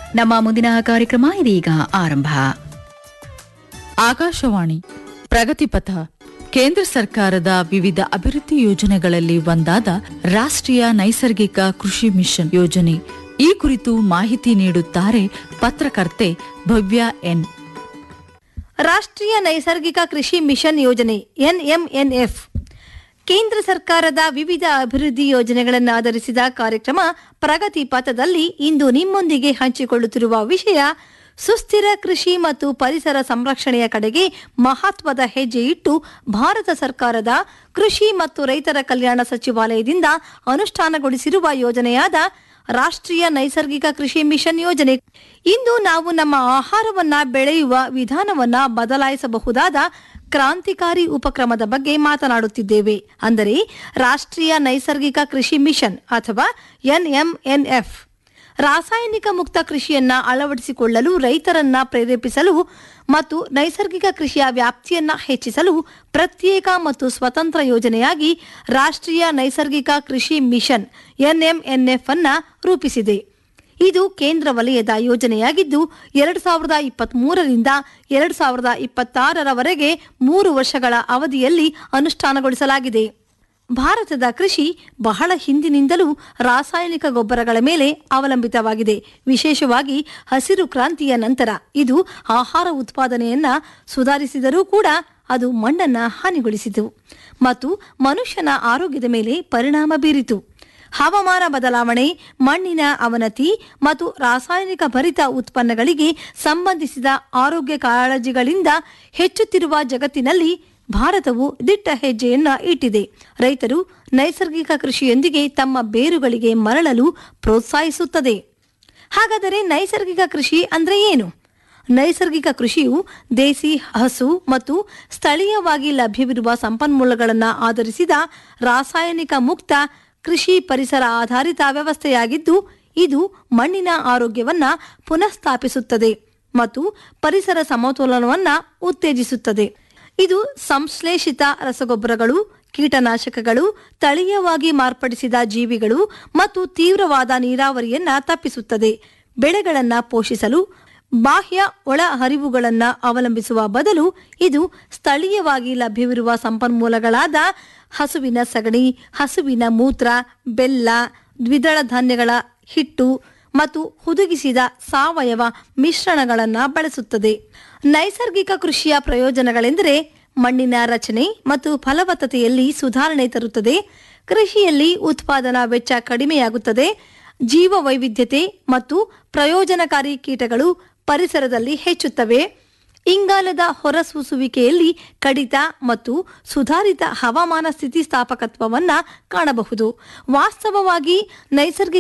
ನಮ್ಮ ಮುಂದಿನ ಕಾರ್ಯಕ್ರಮ ಇದೀಗ ಆರಂಭ ಆಕಾಶವಾಣಿ ಪ್ರಗತಿಪಥ ಕೇಂದ್ರ ಸರ್ಕಾರದ ವಿವಿಧ ಅಭಿವೃದ್ಧಿ ಯೋಜನೆಗಳಲ್ಲಿ ಒಂದಾದ ರಾಷ್ಟ್ರೀಯ ನೈಸರ್ಗಿಕ ಕೃಷಿ ಮಿಷನ್ ಯೋಜನೆ ಈ ಕುರಿತು ಮಾಹಿತಿ ನೀಡುತ್ತಾರೆ ಪತ್ರಕರ್ತೆ ಭವ್ಯ ಎನ್ ರಾಷ್ಟ್ರೀಯ ನೈಸರ್ಗಿಕ ಕೃಷಿ ಮಿಷನ್ ಯೋಜನೆ ಎನ್ಎಂಎನ್ಎಫ್ ಕೇಂದ್ರ ಸರ್ಕಾರದ ವಿವಿಧ ಅಭಿವೃದ್ಧಿ ಯೋಜನೆಗಳನ್ನು ಆಧರಿಸಿದ ಕಾರ್ಯಕ್ರಮ ಪ್ರಗತಿ ಪಥದಲ್ಲಿ ಇಂದು ನಿಮ್ಮೊಂದಿಗೆ ಹಂಚಿಕೊಳ್ಳುತ್ತಿರುವ ವಿಷಯ ಸುಸ್ಥಿರ ಕೃಷಿ ಮತ್ತು ಪರಿಸರ ಸಂರಕ್ಷಣೆಯ ಕಡೆಗೆ ಮಹತ್ವದ ಹೆಜ್ಜೆ ಇಟ್ಟು ಭಾರತ ಸರ್ಕಾರದ ಕೃಷಿ ಮತ್ತು ರೈತರ ಕಲ್ಯಾಣ ಸಚಿವಾಲಯದಿಂದ ಅನುಷ್ಠಾನಗೊಳಿಸಿರುವ ಯೋಜನೆಯಾದ ರಾಷ್ಟ್ರೀಯ ನೈಸರ್ಗಿಕ ಕೃಷಿ ಮಿಷನ್ ಯೋಜನೆ ಇಂದು ನಾವು ನಮ್ಮ ಆಹಾರವನ್ನ ಬೆಳೆಯುವ ವಿಧಾನವನ್ನ ಬದಲಾಯಿಸಬಹುದಾದ ಕ್ರಾಂತಿಕಾರಿ ಉಪಕ್ರಮದ ಬಗ್ಗೆ ಮಾತನಾಡುತ್ತಿದ್ದೇವೆ ಅಂದರೆ ರಾಷ್ಟ್ರೀಯ ನೈಸರ್ಗಿಕ ಕೃಷಿ ಮಿಷನ್ ಅಥವಾ ಎನ್ಎಂಎನ್ಎಫ್ ರಾಸಾಯನಿಕ ಮುಕ್ತ ಕೃಷಿಯನ್ನ ಅಳವಡಿಸಿಕೊಳ್ಳಲು ರೈತರನ್ನ ಪ್ರೇರೇಪಿಸಲು ಮತ್ತು ನೈಸರ್ಗಿಕ ಕೃಷಿಯ ವ್ಯಾಪ್ತಿಯನ್ನ ಹೆಚ್ಚಿಸಲು ಪ್ರತ್ಯೇಕ ಮತ್ತು ಸ್ವತಂತ್ರ ಯೋಜನೆಯಾಗಿ ರಾಷ್ಟ್ರೀಯ ನೈಸರ್ಗಿಕ ಕೃಷಿ ಮಿಷನ್ ಎನ್ಎಂಎನ್ಎಫ್ ಅನ್ನ ರೂಪಿಸಿದೆ ಇದು ಕೇಂದ್ರ ವಲಯದ ಯೋಜನೆಯಾಗಿದ್ದು ಎರಡು ಸಾವಿರದ ಇಪ್ಪತ್ತ್ ಮೂರರಿಂದ ಎರಡು ಸಾವಿರದ ಇಪ್ಪತ್ತಾರರವರೆಗೆ ಮೂರು ವರ್ಷಗಳ ಅವಧಿಯಲ್ಲಿ ಅನುಷ್ಠಾನಗೊಳಿಸಲಾಗಿದೆ ಭಾರತದ ಕೃಷಿ ಬಹಳ ಹಿಂದಿನಿಂದಲೂ ರಾಸಾಯನಿಕ ಗೊಬ್ಬರಗಳ ಮೇಲೆ ಅವಲಂಬಿತವಾಗಿದೆ ವಿಶೇಷವಾಗಿ ಹಸಿರು ಕ್ರಾಂತಿಯ ನಂತರ ಇದು ಆಹಾರ ಉತ್ಪಾದನೆಯನ್ನ ಸುಧಾರಿಸಿದರೂ ಕೂಡ ಅದು ಮಣ್ಣನ್ನ ಹಾನಿಗೊಳಿಸಿತು ಮತ್ತು ಮನುಷ್ಯನ ಆರೋಗ್ಯದ ಮೇಲೆ ಪರಿಣಾಮ ಬೀರಿತು ಹವಾಮಾನ ಬದಲಾವಣೆ ಮಣ್ಣಿನ ಅವನತಿ ಮತ್ತು ರಾಸಾಯನಿಕ ಭರಿತ ಉತ್ಪನ್ನಗಳಿಗೆ ಸಂಬಂಧಿಸಿದ ಆರೋಗ್ಯ ಕಾಳಜಿಗಳಿಂದ ಹೆಚ್ಚುತ್ತಿರುವ ಜಗತ್ತಿನಲ್ಲಿ ಭಾರತವು ದಿಟ್ಟ ಹೆಜ್ಜೆಯನ್ನ ಇಟ್ಟಿದೆ ರೈತರು ನೈಸರ್ಗಿಕ ಕೃಷಿಯೊಂದಿಗೆ ತಮ್ಮ ಬೇರುಗಳಿಗೆ ಮರಳಲು ಪ್ರೋತ್ಸಾಹಿಸುತ್ತದೆ ಹಾಗಾದರೆ ನೈಸರ್ಗಿಕ ಕೃಷಿ ಅಂದ್ರೆ ಏನು ನೈಸರ್ಗಿಕ ಕೃಷಿಯು ದೇಸಿ ಹಸು ಮತ್ತು ಸ್ಥಳೀಯವಾಗಿ ಲಭ್ಯವಿರುವ ಸಂಪನ್ಮೂಲಗಳನ್ನು ಆಧರಿಸಿದ ರಾಸಾಯನಿಕ ಮುಕ್ತ ಕೃಷಿ ಪರಿಸರ ಆಧಾರಿತ ವ್ಯವಸ್ಥೆಯಾಗಿದ್ದು ಇದು ಮಣ್ಣಿನ ಆರೋಗ್ಯವನ್ನ ಪುನಃಸ್ಥಾಪಿಸುತ್ತದೆ ಮತ್ತು ಪರಿಸರ ಸಮತೋಲನವನ್ನ ಉತ್ತೇಜಿಸುತ್ತದೆ ಇದು ಸಂಶ್ಲೇಷಿತ ರಸಗೊಬ್ಬರಗಳು ಕೀಟನಾಶಕಗಳು ತಳೀಯವಾಗಿ ಮಾರ್ಪಡಿಸಿದ ಜೀವಿಗಳು ಮತ್ತು ತೀವ್ರವಾದ ನೀರಾವರಿಯನ್ನ ತಪ್ಪಿಸುತ್ತದೆ ಬೆಳೆಗಳನ್ನ ಪೋಷಿಸಲು ಬಾಹ್ಯ ಒಳ ಹರಿವುಗಳನ್ನ ಅವಲಂಬಿಸುವ ಬದಲು ಇದು ಸ್ಥಳೀಯವಾಗಿ ಲಭ್ಯವಿರುವ ಸಂಪನ್ಮೂಲಗಳಾದ ಹಸುವಿನ ಸಗಣಿ ಹಸುವಿನ ಮೂತ್ರ ಬೆಲ್ಲ ದ್ವಿದಳ ಧಾನ್ಯಗಳ ಹಿಟ್ಟು ಮತ್ತು ಹುದುಗಿಸಿದ ಸಾವಯವ ಮಿಶ್ರಣಗಳನ್ನು ಬಳಸುತ್ತದೆ ನೈಸರ್ಗಿಕ ಕೃಷಿಯ ಪ್ರಯೋಜನಗಳೆಂದರೆ ಮಣ್ಣಿನ ರಚನೆ ಮತ್ತು ಫಲವತ್ತತೆಯಲ್ಲಿ ಸುಧಾರಣೆ ತರುತ್ತದೆ ಕೃಷಿಯಲ್ಲಿ ಉತ್ಪಾದನಾ ವೆಚ್ಚ ಕಡಿಮೆಯಾಗುತ್ತದೆ ಜೀವ ವೈವಿಧ್ಯತೆ ಮತ್ತು ಪ್ರಯೋಜನಕಾರಿ ಕೀಟಗಳು ಪರಿಸರದಲ್ಲಿ ಹೆಚ್ಚುತ್ತವೆ ಇಂಗಾಲದ ಹೊರಸೂಸುವಿಕೆಯಲ್ಲಿ ಕಡಿತ ಮತ್ತು ಸುಧಾರಿತ ಹವಾಮಾನ ಸ್ಥಿತಿಸ್ಥಾಪಕತ್ವವನ್ನ ಕಾಣಬಹುದು ವಾಸ್ತವವಾಗಿ ನೈಸರ್ಗಿಕ